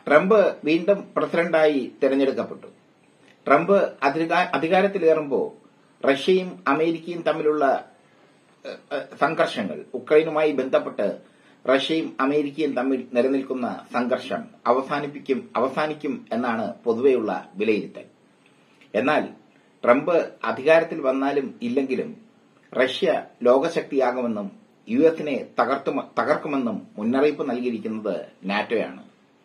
Trump വീണ്ടും പ്രസിഡന്റായി തെരഞ്ഞെടുക്കപ്പെട്ടു ട്രംപ് അധികാ- അധികാരത്തിലേറുമ്പോൾ റഷ്യയും അമേരിക്കയും തമ്മിലുള്ള ഏഹ്, ഏഹ്, സംഘർഷങ്ങൾ ഉക്രൈനുമായി ബന്ധപ്പെട്ട് റഷ്യയും അമേരിക്കയും തമ്മിൽ നിലനിൽക്കുന്ന സംഘർഷം അവസാനിപ്പിക്കും അവസാനിക്കും എന്നാണ് പൊതുവെയുള്ള വിലയിരുത്തൽ എന്നാൽ ട്രംപ് അധികാരത്തിൽ വന്നാലും ഇല്ലെങ്കിലും റഷ്യ ലോകശക്തിയാകുമെന്നും യു എസിനെ തകർത്തുമ- തകർക്കുമെന്നും മുന്നറിയിപ്പ് നൽകിയിരിക്കുന്നത് നാറ്റോയാണ്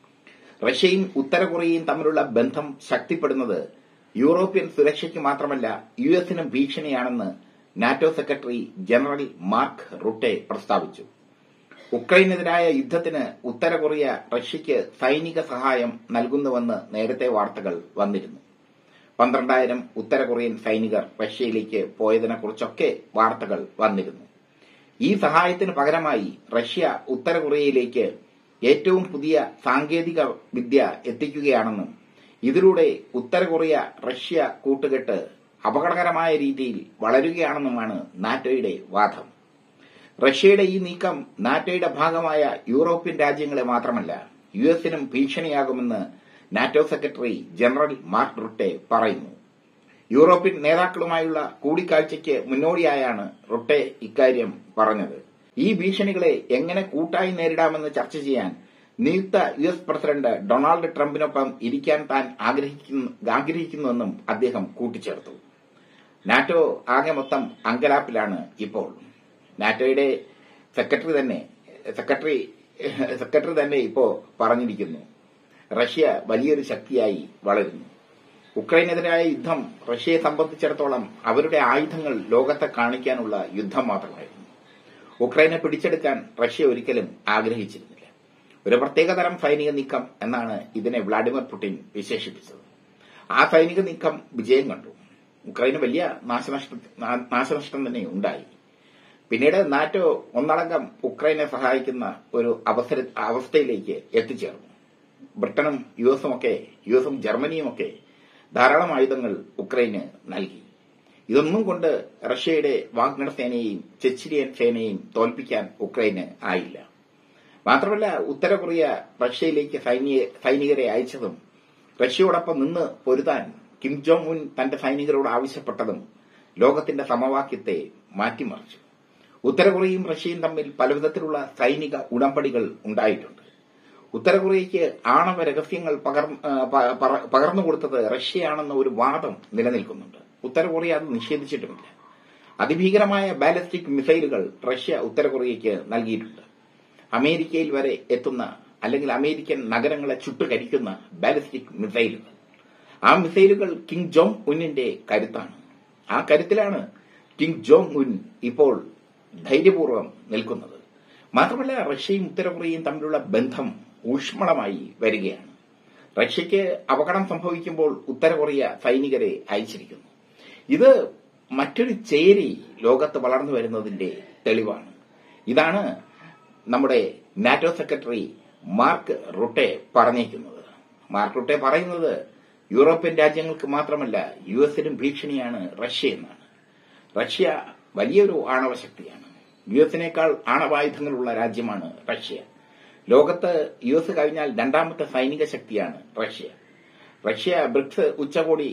റഷ്യയും ഉത്തര കൊറിയയും തമ്മിലുള്ള ബന്ധം ശക്തിപ്പെടുന്നത് യൂറോപ്യൻ സുരക്ഷയ്ക്ക് മാത്രമല്ല യു എസിനും ഭീഷണിയാണെന്ന് NATO secretary general Mark Rutte പ്രസ്താവിച്ചു ഉക്രൈനെതിരായ യുദ്ധത്തിന് ഉത്തര കൊറിയ റഷ്യയ്ക്ക് സൈനിക സഹായം നൽകുന്നുവെന്ന് നേരത്തെ വാർത്തകൾ വന്നിരുന്നു പന്ത്രണ്ടായിരം ഉത്തര കൊറിയൻ സൈനികർ റഷ്യയിലേക്ക് പോയതിനെക്കുറിച്ചൊക്കെ വാർത്തകൾ വന്നിരുന്നു ഈ സഹായത്തിന് പകരമായി റഷ്യ ഉത്തര കൊറിയയിലേക്ക് ഏറ്റവും പുതിയ സാങ്കേതിക വിദ്യ എത്തിക്കുകയാണെന്നും ഇതിലൂടെ ഉത്തര കൊറിയ റഷ്യ കൂട്ടുകെട്ട് അപകടകരമായ രീതിയിൽ വളരുകയാണെന്നുമാണ് നാറ്റോയുടെ വാദം റഷ്യയുടെ ഈ നീക്കം നാറ്റോയുടെ ഭാഗമായ യൂറോപ്യൻ രാജ്യങ്ങളെ മാത്രമല്ല യു എസിനും ഭീഷണിയാകുമെന്ന് NATO secretary general Mark Rutte പറയുന്നു യൂറോപ്യൻ നേതാക്കളുമായുള്ള കൂടിക്കാഴ്ചയ്ക്ക് മുന്നോടിയായാണ് റുട്ടെ ഇക്കാര്യം പറഞ്ഞത് ഈ ഭീഷണികളെ എങ്ങനെ കൂട്ടായി നേരിടാമെന്ന് ചർച്ച ചെയ്യാൻ നിയുക്ത യു എസ് പ്രസിഡന്റ് ഡൊണാൾഡ് ട്രംപിനൊപ്പം ഇരിക്കാൻ താൻ ആഗ്രഹിക്കുന്നു ആഗ്രഹിക്കുന്നുവെന്നും അദ്ദേഹം കൂട്ടിച്ചേർത്തു നാറ്റോ ആകെ മൊത്തം അങ്കലാപ്പിലാണ് ഇപ്പോൾ നാറ്റോയുടെ സെക്രട്ടറി തന്നെ സെക്രട്ടറി സെക്രട്ടറി തന്നെ ഇപ്പോ പറഞ്ഞിരിക്കുന്നു റഷ്യ വലിയൊരു ശക്തിയായി വളരുന്നു ഉക്രൈനെതിരായ യുദ്ധം റഷ്യയെ സംബന്ധിച്ചിടത്തോളം അവരുടെ ആയുധങ്ങൾ ലോകത്തെ കാണിക്കാനുള്ള യുദ്ധം മാത്രമായിരുന്നു ഉക്രൈനെ പിടിച്ചെടുക്കാൻ റഷ്യ ഒരിക്കലും ആഗ്രഹിച്ചിരുന്നില്ല ഒരു പ്രത്യേകതരം സൈനിക നീക്കം എന്നാണ് ഇതിനെ വ്ളാഡിമിർ പുടിൻ വിശേഷിപ്പിച്ചത് ആ സൈനിക നീക്കം വിജയം കണ്ടു ഉക്രൈന് വലിയ നാശനഷ്ട നാ- നാശനഷ്ടം തന്നെ ഉണ്ടായി പിന്നീട് നാറ്റോ ഒന്നടങ്കം ഉക്രൈനെ സഹായിക്കുന്ന ഒരു അവസര അവസ്ഥയിലേക്ക് എത്തിച്ചേർന്നു ബ്രിട്ടനും യു എസും ഒക്കെ യു എസും ജർമ്മനിയും ഒക്കെ ധാരാളം ആയുധങ്ങൾ ഉക്രൈന് നൽകി ഇതൊന്നും കൊണ്ട് റഷ്യയുടെ വാഗ്നർ സേനയെയും ചെച്ചിലിയൻ സേനയെയും തോൽപ്പിക്കാൻ ഉക്രൈന് ആയില്ല മാത്രമല്ല ഉത്തര കൊറിയ റഷ്യയിലേക്ക് സൈനിക- സൈനികരെ അയച്ചതും റഷ്യയോടൊപ്പം നിന്ന് പൊരുതാൻ കിം ജോങ് ഉൻ തന്റെ സൈനികരോട് ആവശ്യപ്പെട്ടതും ലോകത്തിന്റെ സമവാക്യത്തെ മാറ്റിമറിച്ചു ഉത്തര കൊറിയയും റഷ്യയും തമ്മിൽ പലവിധത്തിലുള്ള സൈനിക ഉടമ്പടികൾ ഉണ്ടായിട്ടുണ്ട് ഉത്തര കൊറിയയ്ക്ക് ആണവ രഹസ്യങ്ങൾ പകർന്ന് ആ, പ- പറ- പകർന്നു കൊടുത്തത് റഷ്യയാണെന്ന ഒരു വാദം നിലനിൽക്കുന്നുണ്ട് ഉത്തര കൊറിയ അത് നിഷേധിച്ചിട്ടുമില്ല അതിഭീകരമായ ബാലിസ്റ്റിക് മിസൈലുകൾ റഷ്യ ഉത്തര കൊറിയയ്ക്ക് നൽകിയിട്ടുണ്ട് അമേരിക്കയിൽ വരെ എത്തുന്ന അല്ലെങ്കിൽ അമേരിക്കൻ നഗരങ്ങളെ ചുട്ടുകരിക്കുന്ന ബാലിസ്റ്റിക് മിസൈലുകൾ ആ മിസൈലുകൾ കിങ് ജോങ് ഉന്നിന്റെ കരുത്താണ് ആ കരുത്തിലാണ് കിങ് ജോങ് ഉൻ ഇപ്പോൾ ധൈര്യപൂർവ്വം നിൽക്കുന്നത് മാത്രമല്ല റഷ്യയും ഉത്തര കൊറിയയും തമ്മിലുള്ള ബന്ധം ഊഷ്മളമായി വരികയാണ് റഷ്യയ്ക്ക് അപകടം സംഭവിക്കുമ്പോൾ ഉത്തര കൊറിയ സൈനികരെ അയച്ചിരിക്കുന്നു ഇത് മറ്റൊരു ചേരി ലോകത്ത് വളർന്നു വരുന്നതിന്റെ തെളിവാണ് ഇതാണ് നമ്മുടെ നാറ്റോ സെക്രട്ടറി മാർക്ക് റുട്ടെ പറഞ്ഞേക്കുന്നത് മാർക്ക് റുട്ടെ പറയുന്നത് യൂറോപ്യൻ രാജ്യങ്ങൾക്ക് മാത്രമല്ല യു എസിനും ഭീഷണിയാണ് റഷ്യ എന്നാണ് റഷ്യ വലിയൊരു ആണവ ശക്തിയാണ് യു എസിനേക്കാൾ ആണവായുധങ്ങളുള്ള രാജ്യമാണ് റഷ്യ ലോകത്ത് യു എസ് കഴിഞ്ഞാൽ രണ്ടാമത്തെ സൈനിക ശക്തിയാണ് റഷ്യ റഷ്യ ബ്രിക്സ് ഉച്ചകോടി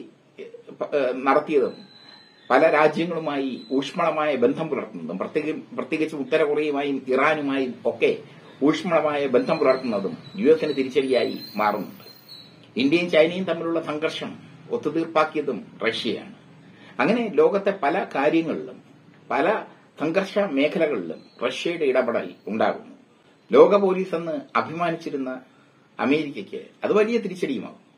ഏഹ്, നടത്തിയതും പല രാജ്യങ്ങളുമായി ഊഷ്മളമായ ബന്ധം പുലർത്തുന്നതും പ്രത്യേക- പ്രത്യേകിച്ച് ഉത്തര കൊറിയയുമായും ഇറാനുമായും ഒക്കെ ഊഷ്മളമായ ബന്ധം പുലർത്തുന്നതും യു എസിന് തിരിച്ചടിയായി മാറുന്നുണ്ട് ഇന്ത്യയും ചൈനയും തമ്മിലുള്ള സംഘർഷം ഒത്തുതീർപ്പാക്കിയതും റഷ്യയാണ് അങ്ങനെ ലോകത്തെ പല കാര്യങ്ങളിലും പല സംഘർഷ മേഖലകളിലും റഷ്യയുടെ ഇടപെടൽ ഉണ്ടാകുന്നു ലോക പോലീസ് എന്ന് അഭിമാനിച്ചിരുന്ന അമേരിക്കയ്ക്ക് അത് വലിയ തിരിച്ചടിയുമാകും